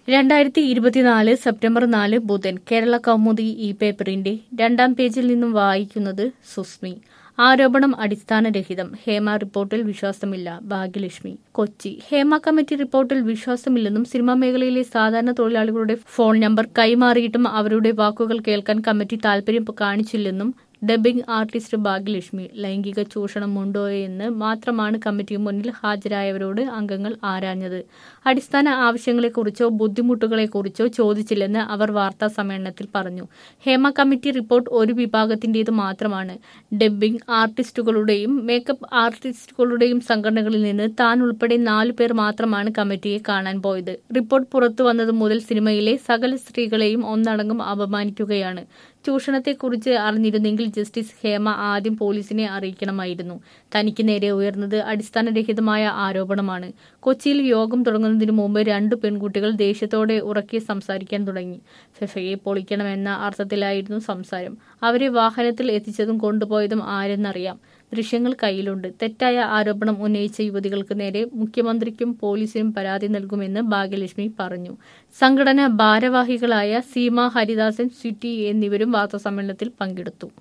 രണ്ടായിരത്തി ഇരുപത്തിനാല് സെപ്റ്റംബർ നാല് ബുധൻ കേരള കൗമുദി ഈ പേപ്പറിന്റെ രണ്ടാം പേജിൽ നിന്നും വായിക്കുന്നത് സുസ്മി ആരോപണം അടിസ്ഥാനരഹിതം ഹേമ റിപ്പോർട്ടിൽ വിശ്വാസമില്ല ഭാഗ്യലക്ഷ്മി കൊച്ചി ഹേമ കമ്മിറ്റി റിപ്പോർട്ടിൽ വിശ്വാസമില്ലെന്നും സിനിമാ മേഖലയിലെ സാധാരണ തൊഴിലാളികളുടെ ഫോൺ നമ്പർ കൈമാറിയിട്ടും അവരുടെ വാക്കുകൾ കേൾക്കാൻ കമ്മിറ്റി താൽപര്യം കാണിച്ചില്ലെന്നും ഡബ്ബിംഗ് ആർട്ടിസ്റ്റ് ഭാഗ്യലക്ഷ്മി ലൈംഗിക ചൂഷണമുണ്ടോ എന്ന് മാത്രമാണ് കമ്മിറ്റി മുന്നിൽ ഹാജരായവരോട് അംഗങ്ങൾ ആരാഞ്ഞത് അടിസ്ഥാന ആവശ്യങ്ങളെക്കുറിച്ചോ ബുദ്ധിമുട്ടുകളെക്കുറിച്ചോ ചോദിച്ചില്ലെന്ന് അവർ വാർത്താ സമ്മേളനത്തിൽ പറഞ്ഞു ഹേമ കമ്മിറ്റി റിപ്പോർട്ട് ഒരു വിഭാഗത്തിന്റേത് മാത്രമാണ് ഡബ്ബിംഗ് ആർട്ടിസ്റ്റുകളുടെയും മേക്കപ്പ് ആർട്ടിസ്റ്റുകളുടെയും സംഘടനകളിൽ നിന്ന് താൻ ഉൾപ്പെടെ നാലു പേർ മാത്രമാണ് കമ്മിറ്റിയെ കാണാൻ പോയത് റിപ്പോർട്ട് പുറത്തു വന്നത് മുതൽ സിനിമയിലെ സകല സ്ത്രീകളെയും ഒന്നടങ്കം അപമാനിക്കുകയാണ് ചൂഷണത്തെക്കുറിച്ച് അറിഞ്ഞിരുന്നെങ്കിൽ ജസ്റ്റിസ് ഹേമ ആദ്യം പോലീസിനെ അറിയിക്കണമായിരുന്നു തനിക്ക് നേരെ ഉയർന്നത് അടിസ്ഥാനരഹിതമായ ആരോപണമാണ് കൊച്ചിയിൽ യോഗം തുടങ്ങുന്നതിന് മുമ്പ് രണ്ടു പെൺകുട്ടികൾ ദേഷ്യത്തോടെ ഉറക്കി സംസാരിക്കാൻ തുടങ്ങി ഫെഫയെ പൊളിക്കണമെന്ന അർത്ഥത്തിലായിരുന്നു സംസാരം അവരെ വാഹനത്തിൽ എത്തിച്ചതും കൊണ്ടുപോയതും ആരെന്നറിയാം ദൃശ്യങ്ങൾ കയ്യിലുണ്ട് തെറ്റായ ആരോപണം ഉന്നയിച്ച യുവതികൾക്ക് നേരെ മുഖ്യമന്ത്രിക്കും പോലീസിനും പരാതി നൽകുമെന്ന് ഭാഗ്യലക്ഷ്മി പറഞ്ഞു സംഘടന ഭാരവാഹികളായ സീമ ഹരിദാസൻ സ്വിറ്റി എന്നിവരും വാർത്താസമ്മേളനത്തിൽ പങ്കെടുത്തു